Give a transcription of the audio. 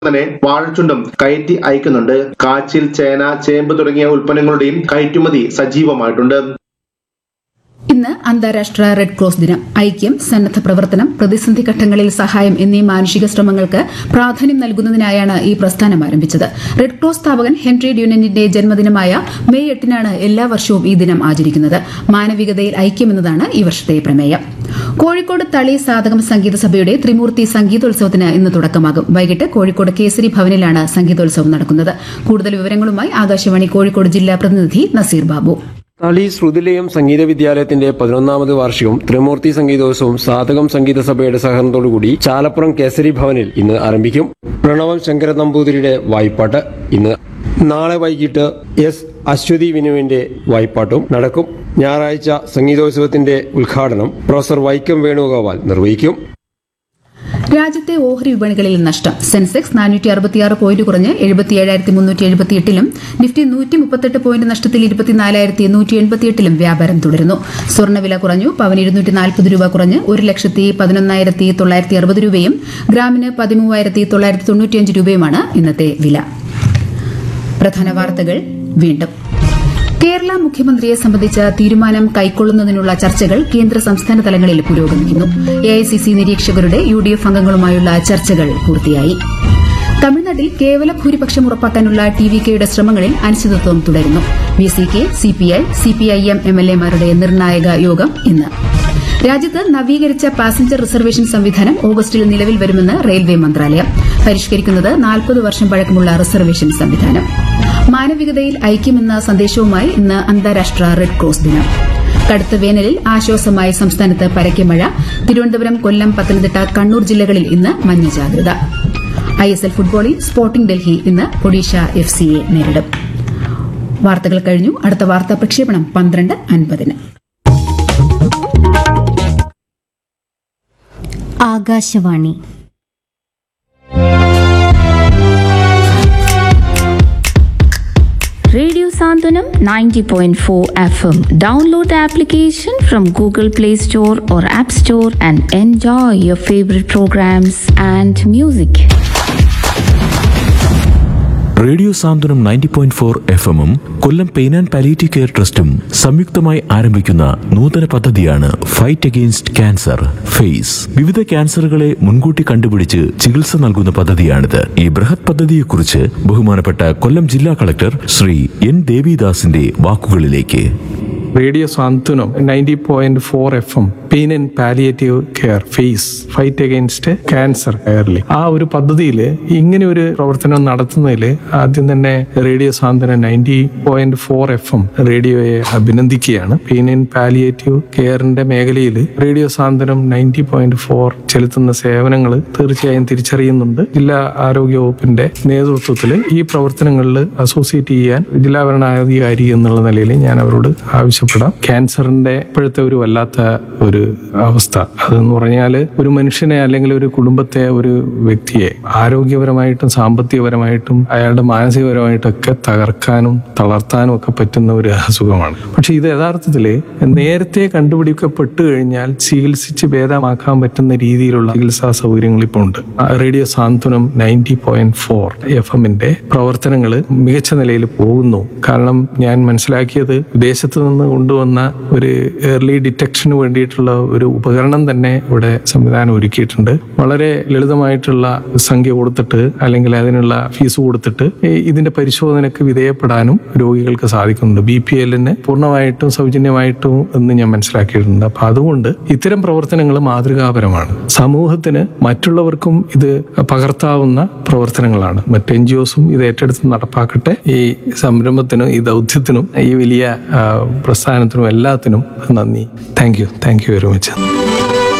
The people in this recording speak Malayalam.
തന്നെ വാഴച്ചുണ്ടും കയറ്റി അയക്കുന്നുണ്ട് കാച്ചിൽ ചേന ചേമ്പ് തുടങ്ങിയ ഉൽപ്പന്നങ്ങളുടെയും കയറ്റുമതി സജീവമായിട്ടുണ്ട് ഇന്ന് അന്താരാഷ്ട്ര റെഡ് ക്രോസ് ദിനം ഐക്യം സന്നദ്ധ പ്രവർത്തനം പ്രതിസന്ധി ഘട്ടങ്ങളിൽ സഹായം എന്നീ മാനുഷിക ശ്രമങ്ങൾക്ക് പ്രാധാന്യം നൽകുന്നതിനായാണ് ഈ പ്രസ്ഥാനം ആരംഭിച്ചത് റെഡ് ക്രോസ് സ്ഥാപകൻ ഹെൻറി ഡ്യൂനന്റിന്റെ ജന്മദിനമായ മെയ് എട്ടിനാണ് എല്ലാ വർഷവും ഈ ദിനം ആചരിക്കുന്നത് മാനവികതയിൽ ഐക്യമെന്നതാണ് ഈ വർഷത്തെ പ്രമേയം കോഴിക്കോട് തളി സാധകം സംഗീത സഭയുടെ ത്രിമൂർത്തി സംഗീതോത്സവത്തിന് ഇന്ന് തുടക്കമാകും വൈകിട്ട് കോഴിക്കോട് കേസരി ഭവനിലാണ് സംഗീതോത്സവം നടക്കുന്നത് കൂടുതൽ വിവരങ്ങളുമായി ആകാശവാണി കോഴിക്കോട് ജില്ലാ പ്രതിനിധി നസീർ ബാബു തളി ശ്രുതിലയം സംഗീത വിദ്യാലയത്തിന്റെ പതിനൊന്നാമത് വാർഷികവും ത്രിമൂർത്തി സംഗീതോത്സവവും സാധകം സംഗീത സഭയുടെ സഹകരണത്തോടുകൂടി ചാലപ്പുറം കേസരി ഭവനിൽ ഇന്ന് ആരംഭിക്കും പ്രണവം ശങ്കര നമ്പൂതിരിയുടെ വായ്പാട്ട് ഇന്ന് നാളെ വൈകിട്ട് എസ് അശ്വതി വിനുവിന്റെ വായ്പാട്ടും നടക്കും ഞായറാഴ്ച സംഗീതോത്സവത്തിന്റെ ഉദ്ഘാടനം പ്രൊഫസർ വൈക്കം വേണുഗോപാൽ നിർവഹിക്കും രാജ്യത്തെ ഓഹരി വിപണികളിൽ നഷ്ടം സെൻസെക്സ് നാനൂറ്റി അറുപത്തിയാറ് പോയിന്റ് കുറഞ്ഞ് എഴുപത്തിയേഴായിരത്തി മുന്നൂറ്റി എഴുപത്തിയെട്ടിലും നിഫ്റ്റി നൂറ്റി മുപ്പത്തെട്ട് പോയിന്റ് നഷ്ടത്തിൽ ഇരുപത്തിനാലായിരത്തി എണ്ണൂറ്റി എൺപത്തിയെട്ടിലും വ്യാപാരം തുടരുന്നു സ്വർണ്ണവില കുറഞ്ഞു പവന് ഇരുന്നൂറ്റി നാൽപ്പത് രൂപ കുറഞ്ഞ് ഒരു ലക്ഷത്തി പതിനൊന്നായിരത്തി തൊള്ളായിരത്തി അറുപത് രൂപയും ഗ്രാമിന് പതിമൂവായിരത്തി തൊള്ളായിരത്തി തൊണ്ണൂറ്റിയഞ്ച് രൂപയുമാണ് ഇന്നത്തെ വില പ്രധാന വാർത്തകൾ വീണ്ടും കേരള മുഖ്യമന്ത്രിയെ സംബന്ധിച്ച തീരുമാനം കൈക്കൊള്ളുന്നതിനുള്ള ചർച്ചകൾ കേന്ദ്ര സംസ്ഥാന തലങ്ങളിൽ പുരോഗമിക്കുന്നു എഐസിസി നിരീക്ഷകരുടെ യു ഡി എഫ് അംഗങ്ങളുമായുള്ള ചർച്ചകൾ പൂർത്തിയായി തമിഴ്നാട്ടിൽ കേവല ഭൂരിപക്ഷം ഉറപ്പാക്കാനുള്ള ടി വി കെയുടെ ശ്രമങ്ങളിൽ അനിശ്ചിതത്വം തുടരുന്നു B C K CPI CPIM M L എമാരുടെ നിർണായക യോഗം ഇന്ന് രാജ്യത്ത് നവീകരിച്ച പാസഞ്ചർ റിസർവേഷൻ സംവിധാനം ഓഗസ്റ്റിൽ നിലവിൽ വരുമെന്ന് റെയിൽവേ മന്ത്രാലയം പരിഷ്കരിക്കുന്നത് നാൽപ്പത് വർഷം പഴക്കമുള്ള റിസർവേഷൻ സംവിധാനം മാനവികതയിൽ ഐക്യമെന്ന സന്ദേശവുമായി ഇന്ന് അന്താരാഷ്ട്ര റെഡ് ക്രോസ് ദിനം കടുത്ത വേനലിൽ ആശ്വാസമായി സംസ്ഥാനത്ത് പരക്കെ മഴ തിരുവനന്തപുരം കൊല്ലം പത്തനംതിട്ട കണ്ണൂർ ജില്ലകളിൽ ഇന്ന് മഞ്ഞ ജാഗ്രത ഐ എസ് എൽ ഫുട്ബോളിൽ സ്പോർട്ടിംഗ് ഡൽഹി ഇന്ന് ഒഡീഷ എഫ് സിയെ നേരിടും വാർത്തകൾ കഴിഞ്ഞു അടുത്ത വാർത്താ പ്രക്ഷേപണം പന്ത്രണ്ട് അൻപതിന് Akashvani Radio Sandhanam 90.4 FM. Download the application from Google Play Store or App Store and enjoy your favorite programs and music. Radio Santhwanam ninety point four F എമ്മും Kollam pain and palliative care ട്രസ്റ്റും സംയുക്തമായി ആരംഭിക്കുന്ന നൂതന പദ്ധതിയാണ് ഫൈറ്റ് അഗെയിൻസ്റ്റ് ക്യാൻസർ ഫേസ് വിവിധ ക്യാൻസറുകളെ മുൻകൂട്ടി കണ്ടുപിടിച്ച് ചികിത്സ നൽകുന്ന പദ്ധതിയാണിത് ഈ ബൃഹത് പദ്ധതിയെക്കുറിച്ച് ബഹുമാനപ്പെട്ട കൊല്ലം ജില്ലാ കളക്ടർ ശ്രീ എൻ ദേവിദാസിന്റെ വാക്കുകളിലേക്ക് radio Santhwanam ninety point four F M pain and palliative care face fight against cancer കെയറിൽ ആ ഒരു പദ്ധതിയിൽ ഇങ്ങനെ ഒരു പ്രവർത്തനം നടത്തുന്നതിൽ ആദ്യം തന്നെ radio Santhwanam ninety point four F M റേഡിയോയെ അഭിനന്ദിക്കുകയാണ് പെയിൻ ആൻഡ് പാലിയേറ്റീവ് കെയറിന്റെ മേഖലയിൽ radio Santhwanam ninety point four ചെലുത്തുന്ന സേവനങ്ങൾ തീർച്ചയായും തിരിച്ചറിയുന്നുണ്ട് ജില്ലാ ആരോഗ്യ വകുപ്പിന്റെ നേതൃത്വത്തിൽ ഈ പ്രവർത്തനങ്ങളിൽ അസോസിയേറ്റ് ചെയ്യാൻ ജില്ലാ ഭരണാധികാരി എന്നുള്ള നിലയിൽ ഞാൻ അവരോട് ആവശ്യപ്പെടാം ക്യാൻസറിന്റെ ഇപ്പോഴത്തെ ഒരു വല്ലാത്ത ഒരു അവസ്ഥ അതെന്ന് പറഞ്ഞാൽ ഒരു മനുഷ്യനെ അല്ലെങ്കിൽ ഒരു കുടുംബത്തെ ഒരു വ്യക്തിയെ ആരോഗ്യപരമായിട്ടും സാമ്പത്തികപരമായിട്ടും അയാളുടെ മാനസികപരമായിട്ടും ഒക്കെ തകർക്കാനും തളർത്താനും ഒക്കെ പറ്റുന്ന ഒരു അസുഖമാണ് പക്ഷെ ഇത് യഥാർത്ഥത്തിൽ നേരത്തെ കണ്ടുപിടിക്കപ്പെട്ടു കഴിഞ്ഞാൽ ചികിത്സിച്ച് ഭേദമാക്കാൻ പറ്റുന്ന രീതിയിലുള്ള ചികിത്സാ സൗകര്യങ്ങൾ ഇപ്പോൾ ഉണ്ട് ആ radio Santhwanam ninety point four F എമ്മിന്റെ പ്രവർത്തനങ്ങൾ മികച്ച നിലയിൽ പോകുന്നു കാരണം ഞാൻ മനസ്സിലാക്കിയത് വിദേശത്ത് നിന്ന് കൊണ്ടുവന്ന ഒരു ഏർലി ഡിറ്റക്ഷന് വേണ്ടിയിട്ടുള്ള ഒരു ഉപകരണം തന്നെ ഇവിടെ സംവിധാനം ഒരുക്കിയിട്ടുണ്ട് വളരെ ലളിതമായിട്ടുള്ള സംഖ്യ കൊടുത്തിട്ട് അല്ലെങ്കിൽ അതിനുള്ള ഫീസ് കൊടുത്തിട്ട് ഈ ഇതിന്റെ പരിശോധനയ്ക്ക് വിധേയപ്പെടാനും രോഗികൾക്ക് സാധിക്കുന്നുണ്ട് ബി പി എല്ലിന് പൂർണ്ണമായിട്ടും സൗജന്യമായിട്ടും എന്ന് ഞാൻ മനസ്സിലാക്കിയിട്ടുണ്ട് അപ്പൊ അതുകൊണ്ട് ഇത്തരം പ്രവർത്തനങ്ങൾ മാതൃകാപരമാണ് സമൂഹത്തിന് മറ്റുള്ളവർക്കും ഇത് പകർത്താവുന്ന പ്രവർത്തനങ്ങളാണ് മറ്റ് എൻ ജി ഒസും ഇത് ഏറ്റെടുത്ത് നടപ്പാക്കട്ടെ ഈ സംരംഭത്തിനും ഈ ദൗത്യത്തിനും ഈ വലിയ ആ, പ്രസ്ഥാനത്തിനും എല്ലാത്തിനും നന്ദി thank you thank you very much